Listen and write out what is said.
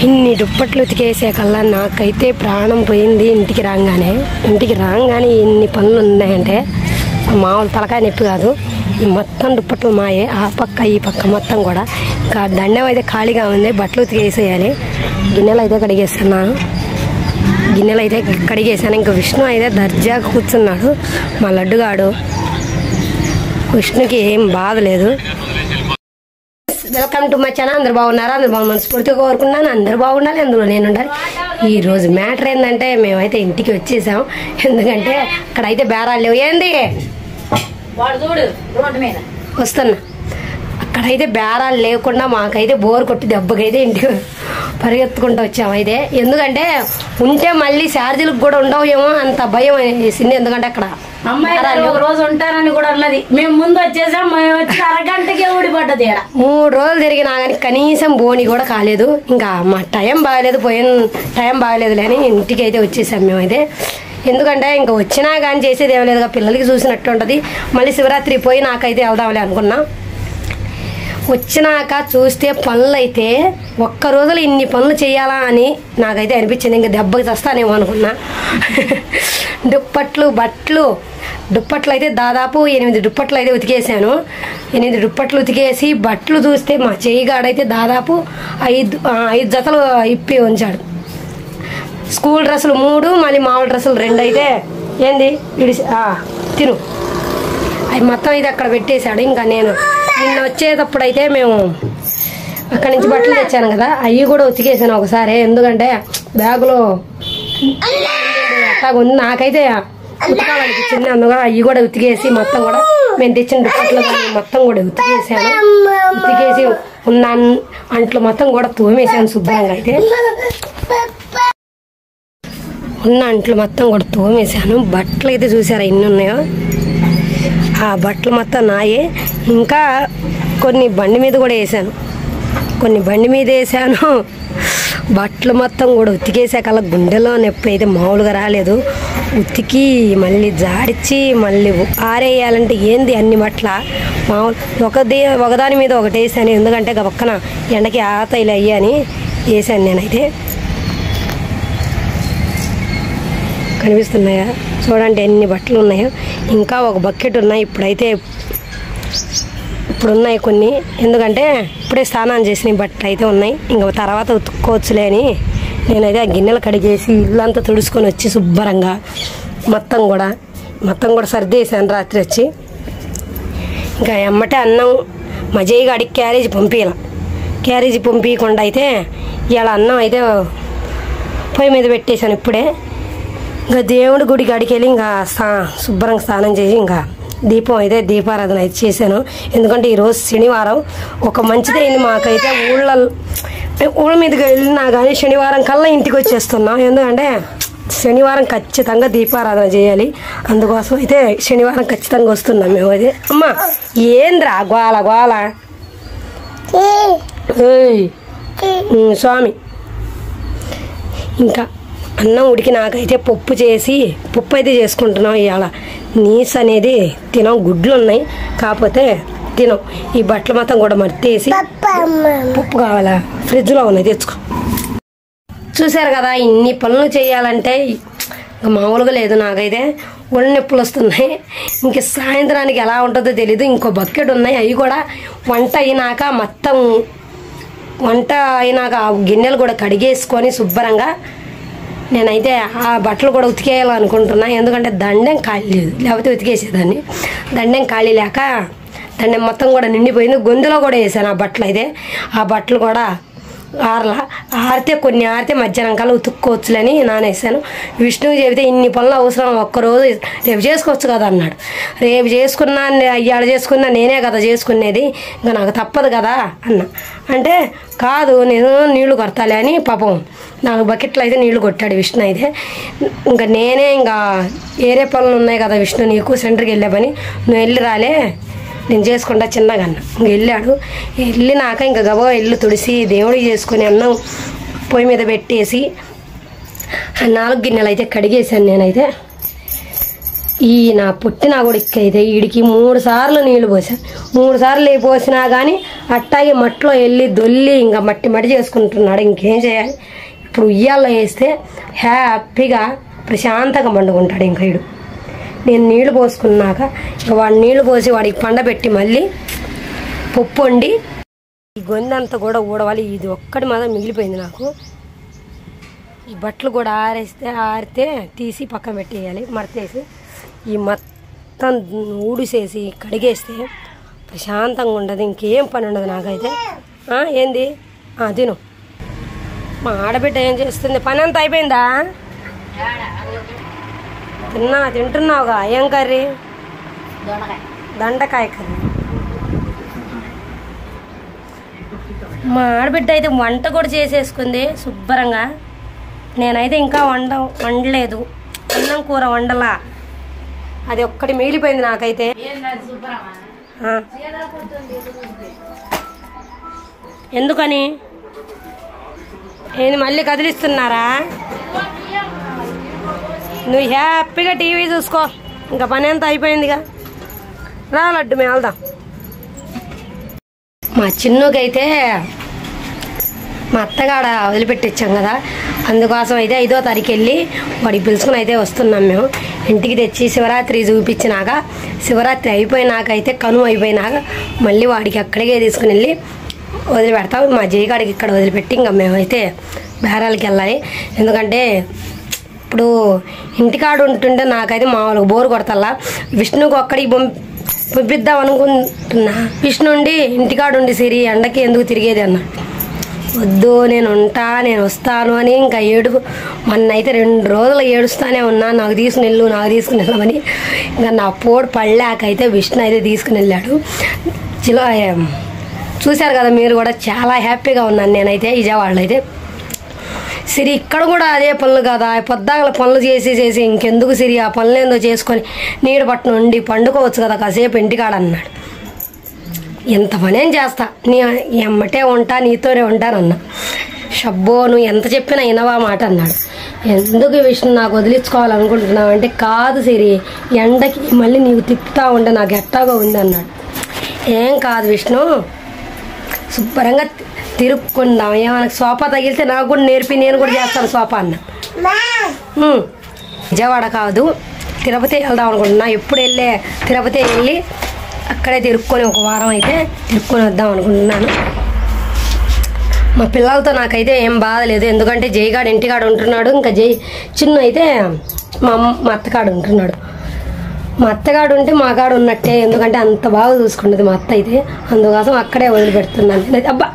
ఇన్ని దుప్పట్లు ఉతికేసాకల్లా నాకైతే ప్రాణం పోయింది ఇంటికి రాగానే ఇంటికి రాగానే ఇన్ని పనులు ఉన్నాయంటే మామూలు తలకాయ నొప్పి కాదు ఈ మొత్తం దుప్పట్లు మాయే ఆ పక్క ఈ పక్క మొత్తం కూడా ఇంకా దండం అయితే ఖాళీగా ఉంది బట్టలు ఉతికేసేయాలి గిన్నెలు అయితే కడిగేస్తున్నాను గిన్నెలు అయితే కడిగేసాను ఇంకా విష్ణు అయితే దర్జాగా కూర్చున్నాడు మా లడ్డుగాడు విష్ణుకి ఏం బాధ లేదు వెల్కమ్ టు మై ఛానల్ అందరు బాగున్నారా అందరు బాగు మనస్ఫూర్తిగా కోరుకున్నాను అందరు బాగుండాలి అందులో నేను ఉండాలి ఈ రోజు మ్యాటర్ ఏంటంటే మేమైతే ఇంటికి వచ్చేసాం ఎందుకంటే అక్కడ అయితే బేరాలు లేవు ఏంది వాడు చూడు రోడ్డు మీద వస్తున్నా అక్కడైతే బేరాలు లేకుండా మాకైతే బోర్ కొట్టి దెబ్బకైతే ఇంటికి పరిగెత్తుకుంటూ వచ్చాం అయితే ఎందుకంటే ఉంటే మళ్ళీ ఛార్జీలకు కూడా ఉండవు ఏమో అంత భయం వేసింది ఎందుకంటే అక్కడ అమ్మాయి గారు ఒక రోజు ఉంటారని కూడా అన్నది మేము ముందు వచ్చేసాం మేము వచ్చి అరగంటకే ఊడిపడ్డది ఈడ మూడు రోజులు తిరిగినా కానీ కనీసం బోని కూడా కాలేదు ఇంకా మా టైం బాగాలేదు పోయిన టైం బాగాలేదు అని ఇంటికి అయితే వచ్చేసాం మేమైతే ఎందుకంటే ఇంకా వచ్చినా కానీ చేసేది ఏం లేదుగా పిల్లలకి చూసినట్టు ఉంటుంది మళ్ళీ శివరాత్రి పోయి నాకైతే వెళ్దాంలే అనుకున్నా వచ్చినాక చూస్తే పనులు అయితే ఒక్క రోజులో ఇన్ని పనులు చేయాలా అని నాకైతే అనిపించింది ఇంకా దెబ్బకి చస్తానేమో అనుకున్నా దుప్పట్లు బట్టలు దుప్పట్లు అయితే దాదాపు ఎనిమిది దుప్పట్లు అయితే ఉతికేసాను ఎనిమిది దుప్పట్లు ఉతికేసి బట్టలు చూస్తే మా చేయిగాడైతే దాదాపు ఐదు ఆ, ఐదు జతలు ఇప్పి ఉంచాడు స్కూల్ డ్రెస్సులు మూడు మళ్ళీ మామూలు డ్రెస్సులు రెండు అయితే ఏంది ఇడిసి ఆ, తిను అవి మొత్తం ఇది అక్కడ పెట్టేశాడు ఇంకా నేను నిన్న వచ్చేటప్పుడు అయితే మేము అక్కడి నుంచి బట్టలు తెచ్చాను కదా అవి కూడా ఉతికేసాను ఒకసారి ఎందుకంటే బ్యాగులో అట్లాగ ఉంది నాకైతే ఉతకాలనిపించింది అందుగా అవి కూడా ఉతికేసి మొత్తం కూడా మేము తెచ్చిన దుప్పట్లు కానీ మొత్తం కూడా ఉతికేసాను ఉతికేసి ఉన్న అన్- అంట్లు మొత్తం కూడా తోమేసాను శుభ్రంగా అయితే ఉన్న అంట్లు మొత్తం కూడా తోమేశాను బట్టలు అయితే చూసారా ఎన్ని ఉన్నాయో ఆ బట్టలు మొత్తం నాయే ఇంకా కొన్ని బండి మీద కూడా వేసాను కొన్ని బండి మీద వేసాను బట్టలు మొత్తం కూడా ఉతికేసాకల్లా గుండెలో నొప్పి అయితే మామూలుగా రాలేదు ఉతికి మళ్ళీ జాడిచ్చి మళ్ళీ ఆరేయాలంటే ఏంది అన్ని బట్టల మామూలు ఒకది ఒకదాని మీద ఒకటి వేసాను ఎందుకంటే ఇక పక్కన ఎండకి ఆతయిలు అయ్యాని వేసాను నేనైతే కనిపిస్తున్నాయా చూడండి ఎన్ని బట్టలు ఉన్నాయో ఇంకా ఒక బకెట్ ఉన్నాయి ఇప్పుడైతే ఇప్పుడు ఉన్నాయి కొన్ని ఎందుకంటే ఇప్పుడే స్నానం చేసిన బట్టలు అయితే ఉన్నాయి ఇంకా తర్వాత ఉతుక్కోవచ్చులే అని నేనైతే ఆ గిన్నెలు కడిగేసి ఇల్లంతా తుడుచుకొని వచ్చి శుభ్రంగా మొత్తం కూడా మొత్తం కూడా సర్దేశాను రాత్రి వచ్చి ఇంకా ఎమ్మటే అన్నం మా జయ్య గాడికి క్యారేజ్ పంపించాల క్యారేజీ పంపించకుండా అయితే ఇవాళ అన్నం అయితే పొయ్యి మీద పెట్టేశాను ఇప్పుడే ఇంకా దేవుడి గుడి కాడికి వెళ్ళి ఇంకా స్నా శుభ్రంగా స్నానం చేసి ఇంకా దీపం అయితే దీపారాధన అయితే చేశాను ఎందుకంటే ఈరోజు శనివారం ఒక మంచిదైంది మాకైతే ఊళ్ళ ఊళ్ళ మీదకి వెళ్ళినా కానీ శనివారం కల్లా ఇంటికి వచ్చేస్తున్నాం ఎందుకంటే శనివారం ఖచ్చితంగా దీపారాధన చేయాలి అందుకోసం అయితే శనివారం ఖచ్చితంగా వస్తున్నాం మేము అది అమ్మా ఏంద్రా గోల గోల ఏయ్ ఉమ్, స్వామి ఇంకా అన్నం ఉడికి నాకైతే పప్పు చేసి పప్పు అయితే చేసుకుంటున్నాం ఇవాళ నీస్ అనేది తినం గుడ్లు ఉన్నాయి కాకపోతే తినం ఈ బట్టలు మొత్తం కూడా మర్తేసి పప్పు కావాలా ఫ్రిడ్జ్లో ఉన్నాయి తెచ్చుకో చూశారు కదా ఇన్ని పనులు చేయాలంటే ఇంకా మామూలుగా లేదు నాకైతే ఒళ్ళు నొప్పులు వస్తున్నాయి ఇంక సాయంత్రానికి ఎలా ఉంటుందో తెలీదు ఇంకో బకెట్ ఉన్నాయి అవి కూడా వంట అయినాక మొత్తం వంట అయినాక ఆ గిన్నెలు కూడా కడిగేసుకొని శుభ్రంగా నేనైతే ఆ బట్టలు కూడా ఉతికేయాలనుకుంటున్నా ఎందుకంటే దండెం ఖాళీ లేదు లేకపోతే ఉతికేసేదాన్ని దండెం ఖాళీ లేక దండెం మొత్తం కూడా నిండిపోయింది గొంతులో కూడా వేసాను ఆ బట్టలు అయితే ఆ బట్టలు కూడా ఆరలా ఆరితే కొన్ని ఆరితే మధ్యాహ్నం కల్లా ఉతుక్కోవచ్చులని నానేసాను విష్ణువు చెబితే ఇన్ని పనులు అవసరం ఒక్కరోజు రేపు చేసుకోవచ్చు కదా అన్నాడు రేపు చేసుకున్నా ఇవాళ చేసుకున్నా నేనే కదా చేసుకునేది ఇంకా నాకు తప్పదు కదా అన్న అంటే కాదు నేను నీళ్లు కొడతాలే అని పాపం నాకు బకెట్లో అయితే నీళ్లు కొట్టాడు విష్ణు అయితే ఇంకా నేనే ఇంకా ఏరే పనులు ఉన్నాయి కదా విష్ణు నీకు సెంటర్కి వెళ్ళే పని నువ్వు వెళ్ళి రాలే నేను చేసుకుంటా చిన్నగా అన్న ఇంక వెళ్ళాడు వెళ్ళినాక ఇంకా గబా ఇల్లు తుడిసి దేవుడికి చేసుకుని అన్నం పొయ్యి మీద పెట్టేసి ఆ నాలుగు గిన్నెలు అయితే కడిగేశాను నేనైతే ఈ నా పుట్టిన కొడుకు అయితే వీడికి మూడు సార్లు నీళ్లు పోసా మూడు సార్లు ఏ పోసినా కానీ అట్టాగే మట్టిలో వెళ్ళి దొల్లి ఇంకా మట్టి మట్టి చేసుకుంటున్నాడు ఇంకేం చేయాలి ఇప్పుడు ఉయ్యాల్లో వేస్తే హ్యాపీగా ప్రశాంతంగా పండుకుంటాడు ఇంకా వీడు నేను నీళ్లు పోసుకున్నాక ఇంకా వాడు నీళ్లు పోసి వాడికి పండబెట్టి మళ్ళీ పప్పు వండి ఈ గొంతంతా కూడా ఊడవాలి ఇది ఒక్కటి మాత్రం మిగిలిపోయింది నాకు ఈ బట్టలు కూడా ఆరేస్తే ఆరితే తీసి పక్కన పెట్టేయాలి మడతేసి ఈ మొత్తం ఊడిసేసి కడిగేస్తే ప్రశాంతంగా ఉండదు ఇంకేం పని ఉండదు నాకైతే ఆ, ఏంది ఆ, తిను మా ఆడబిడ్డ ఏం చేస్తుంది పని అంతా అయిపోయిందా తిన్నా తింటున్నావుగా ఏం కర్రీ దొండకాయ దండకాయ కర్రీ మా ఆడబిడ్డ అయితే వంట కూడా చేసేసుకుంది శుభ్రంగా నేనైతే ఇంకా వండ వండలేదు అన్నం కూర వండలా అది ఒక్కటి మిగిలిపోయింది నాకైతే ఆ. ఎందుకని ఏంది మళ్ళీ కదిలిస్తున్నారా నువ్వు హ్యాపీగా టీవీ చూసుకో ఇంకా పని అంతా అయిపోయిందిగా రా లడ్డు మేము వెళ్దాం మా చిన్నుకైతే మా అత్తగాడ వదిలిపెట్టించాం కదా అందుకోసం అయితే ఐదో తారీఖు వెళ్ళి వాడికి పిలుచుకుని అయితే వస్తున్నాం మేము ఇంటికి తెచ్చి శివరాత్రి చూపించినాక శివరాత్రి అయిపోయినాక కను అయిపోయినాక మళ్ళీ వాడికి అక్కడికే తీసుకుని వెళ్ళి వదిలిపెడతాం మా జయగాడికి ఇక్కడ వదిలిపెట్టి ఇంకా మేమైతే బేరాలకి వెళ్ళాలి ఎందుకంటే ఇప్పుడు ఇంటికాడ ఉంటుంటే నాకైతే మామూలుగా బోరు కొడతల్లా విష్ణుకు ఒక్కడికి పంపి పంపిద్దాం అనుకుంటున్నా విష్ణు ఉండి ఇంటికాడ ఉండి సిరి ఎండకి ఎందుకు తిరిగేది అన్న వద్దు నేను ఉంటా నేను వస్తాను అని ఇంకా ఏడుపు మొన్న అయితే రెండు రోజులు ఏడుస్తానే ఉన్నా నాకు తీసుకుని వెళ్ళు నాకు తీసుకుని వెళ్ళమని ఇంకా నా పోడు పడలేకైతే విష్ణు అయితే తీసుకుని వెళ్ళాడు చిలో చూశారు కదా మీరు కూడా చాలా హ్యాపీగా ఉన్నాను నేనైతే విజయవాడలో అయితే సిరి ఇక్కడ కూడా అదే పనులు కదా పొద్దాగల పనులు చేసి చేసి ఇంకెందుకు సిరి ఆ పనులు ఏందో చేసుకొని నీడ పట్టున ఉండి పండుకోవచ్చు కదా కాసేపు ఇంటికాడ అన్నాడు ఎంత పనేం చేస్తా నీ ఎమ్మటే ఉంటా నీతోనే ఉంటానన్నా షబ్బో నువ్వు ఎంత చెప్పినా వినవా మాట అన్నాడు ఎందుకు ఈ విషయం నాకు వదిలించుకోవాలనుకుంటున్నావు అంటే కాదు సిరి ఎండకి మళ్ళీ నీవు తిప్పుతా ఉంటే నాకు ఎట్టాగా ఉంది అన్నాడు ఏం కాదు విష్ణు శుభ్రంగా తి- తిరుక్కుందాం ఏమైనా సోఫా తగిలితే నాకు కూడా నేర్పి నేను కూడా చేస్తాను సోఫా అన్న ఉమ్, విజయవాడ కాదు తిరుపతి వెళ్దాం అనుకుంటున్నా ఎప్పుడు వెళ్ళే తిరుపతి వెళ్ళి అక్కడే తిరుక్కొని ఒక వారం అయితే తిరుక్కొని వద్దాం అనుకుంటున్నాను మా పిల్లలతో నాకైతే ఏం బాధ లేదు ఎందుకంటే జైగాడు ఇంటికాడ ఉంటున్నాడు ఇంకా జై చిన్న అయితే మా అమ్మ మా అత్తకాడు ఉంటున్నాడు మా అత్తగాడు ఉంటే మా కాడు ఉన్నట్టే ఎందుకంటే అంత బాగా చూసుకుంటుంది మా అత్త అయితే అందుకోసం అక్కడే వదిలిపెడుతున్నాను నేనైతే అబ్బా